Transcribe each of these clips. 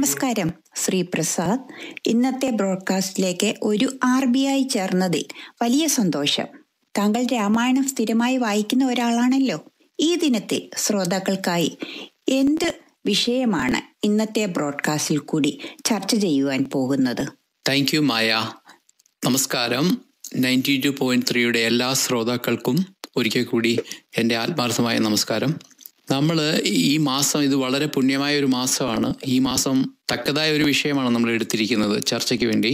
നമസ്കാരം ശ്രീ പ്രസാദ് ഇന്നത്തെ ബ്രോഡ്കാസ്റ്റിലേക്ക് ഒരു ആർ ബി ഐ ചേർന്നതിൽ വലിയ സന്തോഷം താങ്കൾ രാമായണം സ്ഥിരമായി വായിക്കുന്ന ഒരാളാണല്ലോ ഈ ദിനത്തിൽ ശ്രോതാക്കൾക്കായി എന്ത് വിഷയമാണ് ഇന്നത്തെ ബ്രോഡ്കാസ്റ്റിൽ കൂടി ചർച്ച ചെയ്യുവാൻ പോകുന്നത് താങ്ക് യു മായ നമസ്കാരം നയൻറ്റി ടു പോയിന്റ് ത്രീയുടെ എല്ലാ ശ്രോതാക്കൾക്കും ഒരിക്കൽ കൂടി എൻ്റെ ആത്മാർത്ഥമായ നമസ്കാരം നമ്മൾ ഈ മാസം ഇത് വളരെ പുണ്യമായ ഒരു മാസമാണ് ഈ മാസം തക്കതായ ഒരു വിഷയമാണ് നമ്മൾ എടുത്തിരിക്കുന്നത് ചർച്ചയ്ക്ക് വേണ്ടി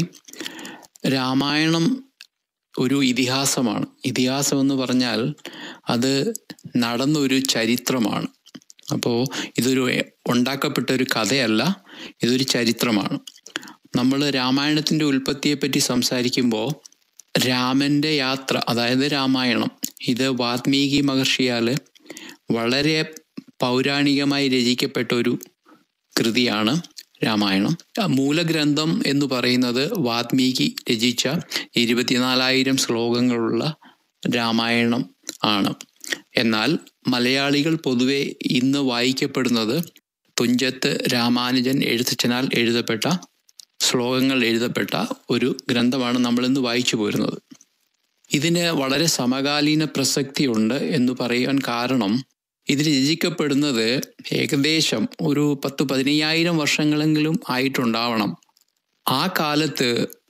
രാമായണം ഒരു ഇതിഹാസമാണ് ഇതിഹാസം എന്ന് പറഞ്ഞാൽ അത് നടന്ന ഒരു ചരിത്രമാണ് അപ്പോൾ ഇതൊരു ഉണ്ടാക്കപ്പെട്ട ഒരു കഥയല്ല ഇതൊരു ചരിത്രമാണ് നമ്മൾ രാമായണത്തിൻ്റെ ഉൽപ്പത്തിയെപ്പറ്റി സംസാരിക്കുമ്പോൾ രാമൻ്റെ യാത്ര അതായത് രാമായണം ഇത് വാൽമീകി മഹർഷിയാൽ വളരെ പൗരാണികമായി രചിക്കപ്പെട്ട ഒരു കൃതിയാണ് രാമായണം മൂലഗ്രന്ഥം എന്ന് പറയുന്നത് വാൽമീകി രചിച്ച ഇരുപത്തിനാലായിരം ശ്ലോകങ്ങളുള്ള രാമായണം ആണ് എന്നാൽ മലയാളികൾ പൊതുവെ ഇന്ന് വായിക്കപ്പെടുന്നത് തുഞ്ചത്ത് രാമാനുജൻ എഴുത്തച്ഛനാൽ എഴുതപ്പെട്ട ശ്ലോകങ്ങൾ എഴുതപ്പെട്ട ഒരു ഗ്രന്ഥമാണ് നമ്മളിന്ന് വായിച്ചു പോരുന്നത് ഇതിന് വളരെ സമകാലീന പ്രസക്തിയുണ്ട് എന്ന് പറയാൻ കാരണം ഇത് രചിക്കപ്പെടുന്നത് ഏകദേശം ഒരു പത്ത് പതിനയ്യായിരം വർഷങ്ങളെങ്കിലും ആയിട്ടുണ്ടാവണം ആ കാലത്ത്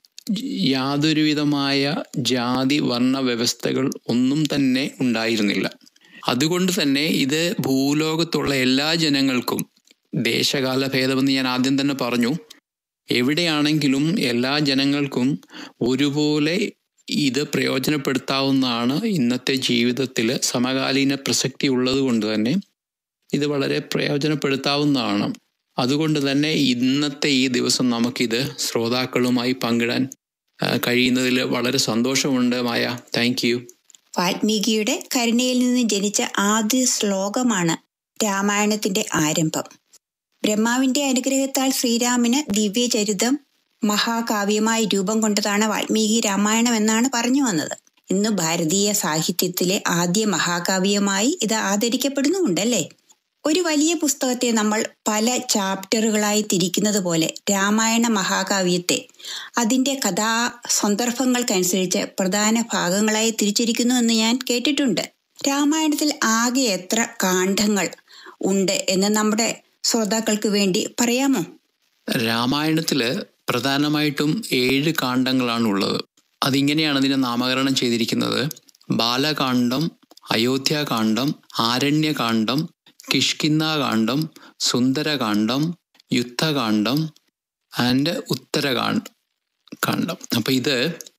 യാതൊരുവിധമായ ജാതി വർണ്ണ വ്യവസ്ഥകൾ ഒന്നും തന്നെ ഉണ്ടായിരുന്നില്ല അതുകൊണ്ട് തന്നെ ഇത് ഭൂലോകത്തുള്ള എല്ലാ ജനങ്ങൾക്കും ദേശകാല ഭേദമെന്ന് ഞാൻ ആദ്യം തന്നെ പറഞ്ഞു എവിടെയാണെങ്കിലും എല്ലാ ജനങ്ങൾക്കും ഒരുപോലെ ഇത് പ്രയോജനപ്പെടുത്താവുന്നതാണ് ഇന്നത്തെ ജീവിതത്തിൽ സമകാലീന പ്രസക്തി ഉള്ളത് കൊണ്ട് തന്നെ ഇത് വളരെ പ്രയോജനപ്പെടുത്താവുന്നതാണ് അതുകൊണ്ട് തന്നെ ഇന്നത്തെ ഈ ദിവസം നമുക്കിത് ശ്രോതാക്കളുമായി പങ്കിടാൻ കഴിയുന്നതിൽ വളരെ സന്തോഷമുണ്ട് മായ താങ്ക് യു വാൽമീകിയുടെ കരുണയിൽ നിന്ന് ജനിച്ച ആദ്യ ശ്ലോകമാണ് രാമായണത്തിന്റെ ആരംഭം ബ്രഹ്മാവിന്റെ അനുഗ്രഹത്താൽ ശ്രീരാമന് ദിവ്യചരിതം മഹാകാവ്യമായി രൂപം കൊണ്ടതാണ് വാൽമീകി രാമായണം എന്നാണ് പറഞ്ഞു വന്നത് ഇന്ന് ഭാരതീയ സാഹിത്യത്തിലെ ആദ്യ മഹാകാവ്യമായി ഇത് ആദരിക്കപ്പെടുന്നുമുണ്ടല്ലേ ഒരു വലിയ പുസ്തകത്തെ നമ്മൾ പല ചാപ്റ്ററുകളായി തിരിക്കുന്നത് പോലെ രാമായണ മഹാകാവ്യത്തെ അതിൻ്റെ കഥാ സന്ദർഭങ്ങൾക്കനുസരിച്ച് പ്രധാന ഭാഗങ്ങളായി തിരിച്ചിരിക്കുന്നു എന്ന് ഞാൻ കേട്ടിട്ടുണ്ട് രാമായണത്തിൽ ആകെ എത്ര കാണ്ഡങ്ങൾ ഉണ്ട് എന്ന് നമ്മുടെ ശ്രോതാക്കൾക്ക് വേണ്ടി പറയാമോ രാമായണത്തില് പ്രധാനമായിട്ടും ഏഴ് കാണ്ഡങ്ങളാണ് ഉള്ളത് അതിങ്ങനെയാണ് അതിനെ നാമകരണം ചെയ്തിരിക്കുന്നത് ബാലകാന്ഡം അയോധ്യാകാന്ഡം ആരണ്യകാന്ഡം കിഷ്കിന്നാകാന്ഡം സുന്ദരകാന്ഡം യുദ്ധകാന്ഡം ആൻഡ് ഉത്തരകാന്ഡം കാണ്ഡം അപ്പം ഇത്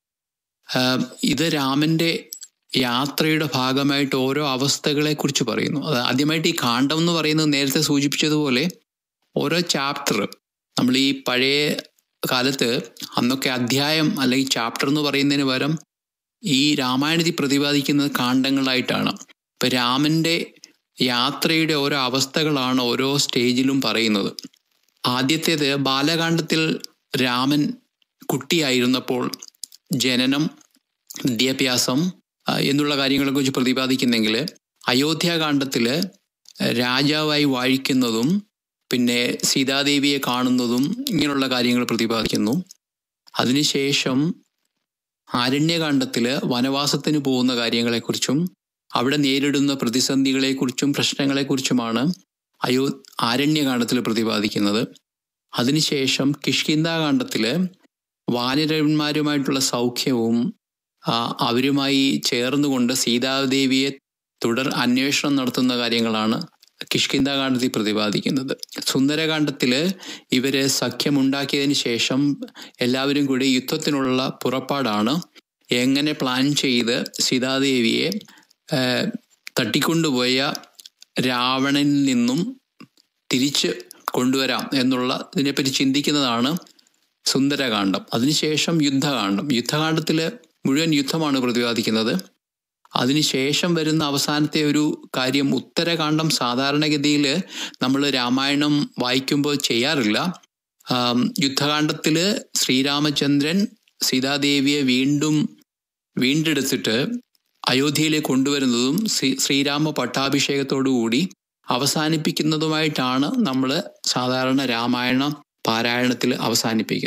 ഇത് രാമൻ്റെ യാത്രയുടെ ഭാഗമായിട്ട് ഓരോ അവസ്ഥകളെ കുറിച്ച് പറയുന്നു അത് ആദ്യമായിട്ട് ഈ കാണ്ഡം എന്ന് പറയുന്നത് നേരത്തെ സൂചിപ്പിച്ചതുപോലെ ഓരോ ചാപ്റ്റർ നമ്മൾ ഈ പഴയ കാലത്ത് അന്നൊക്കെ അധ്യായം അല്ലെങ്കിൽ ചാപ്റ്റർ എന്ന് പറയുന്നതിന് പകരം ഈ രാമായണത്തിൽ പ്രതിപാദിക്കുന്നത് കാണ്ഡങ്ങളായിട്ടാണ് ഇപ്പം രാമൻ്റെ യാത്രയുടെ ഓരോ അവസ്ഥകളാണ് ഓരോ സ്റ്റേജിലും പറയുന്നത് ആദ്യത്തേത് ബാലകാന്ഡത്തിൽ രാമൻ കുട്ടിയായിരുന്നപ്പോൾ ജനനം വിദ്യാഭ്യാസം എന്നുള്ള കാര്യങ്ങളെക്കുറിച്ച് പ്രതിപാദിക്കുന്നെങ്കിൽ അയോധ്യാകാന്ഡത്തിൽ രാജാവായി വാഴിക്കുന്നതും പിന്നെ സീതാദേവിയെ കാണുന്നതും ഇങ്ങനെയുള്ള കാര്യങ്ങൾ പ്രതിപാദിക്കുന്നു അതിനുശേഷം ആരണ്യകാന്ഡത്തിൽ വനവാസത്തിന് പോകുന്ന കാര്യങ്ങളെക്കുറിച്ചും അവിടെ നേരിടുന്ന പ്രതിസന്ധികളെക്കുറിച്ചും പ്രശ്നങ്ങളെക്കുറിച്ചുമാണ് അയോ ആരണ്യകാന്ഡത്തിൽ പ്രതിപാദിക്കുന്നത് അതിനുശേഷം കിഷ്കിന്താകാന്ഡത്തിൽ വാനരന്മാരുമായിട്ടുള്ള സൗഖ്യവും അവരുമായി ചേർന്നുകൊണ്ട് സീതാദേവിയെ തുടർ അന്വേഷണം നടത്തുന്ന കാര്യങ്ങളാണ് കിഷ്കിന്താകാന്ഡത്തിൽ പ്രതിപാദിക്കുന്നത് സുന്ദരകാന്ഡത്തിൽ ഇവര് സഖ്യമുണ്ടാക്കിയതിന് ശേഷം എല്ലാവരും കൂടി യുദ്ധത്തിനുള്ള പുറപ്പാടാണ് എങ്ങനെ പ്ലാൻ ചെയ്ത് സീതാദേവിയെ തട്ടിക്കൊണ്ടുപോയ രാവണനിൽ നിന്നും തിരിച്ച് കൊണ്ടുവരാം എന്നുള്ള ഇതിനെപ്പറ്റി ചിന്തിക്കുന്നതാണ് സുന്ദരകാന്ഡം അതിനുശേഷം യുദ്ധകാന്ഡം യുദ്ധകാന്ഡത്തിൽ മുഴുവൻ യുദ്ധമാണ് പ്രതിപാദിക്കുന്നത് അതിനുശേഷം വരുന്ന അവസാനത്തെ ഒരു കാര്യം ഉത്തരകാന്ഡം സാധാരണഗതിയിൽ നമ്മൾ രാമായണം വായിക്കുമ്പോൾ ചെയ്യാറില്ല യുദ്ധകാന്ഡത്തിൽ ശ്രീരാമചന്ദ്രൻ സീതാദേവിയെ വീണ്ടും വീണ്ടെടുത്തിട്ട് അയോധ്യയിലേക്ക് കൊണ്ടുവരുന്നതും ശ്രീ ശ്രീരാമ പട്ടാഭിഷേകത്തോടുകൂടി അവസാനിപ്പിക്കുന്നതുമായിട്ടാണ് നമ്മൾ സാധാരണ രാമായണം പാരായണത്തിൽ അവസാനിപ്പിക്കുന്നു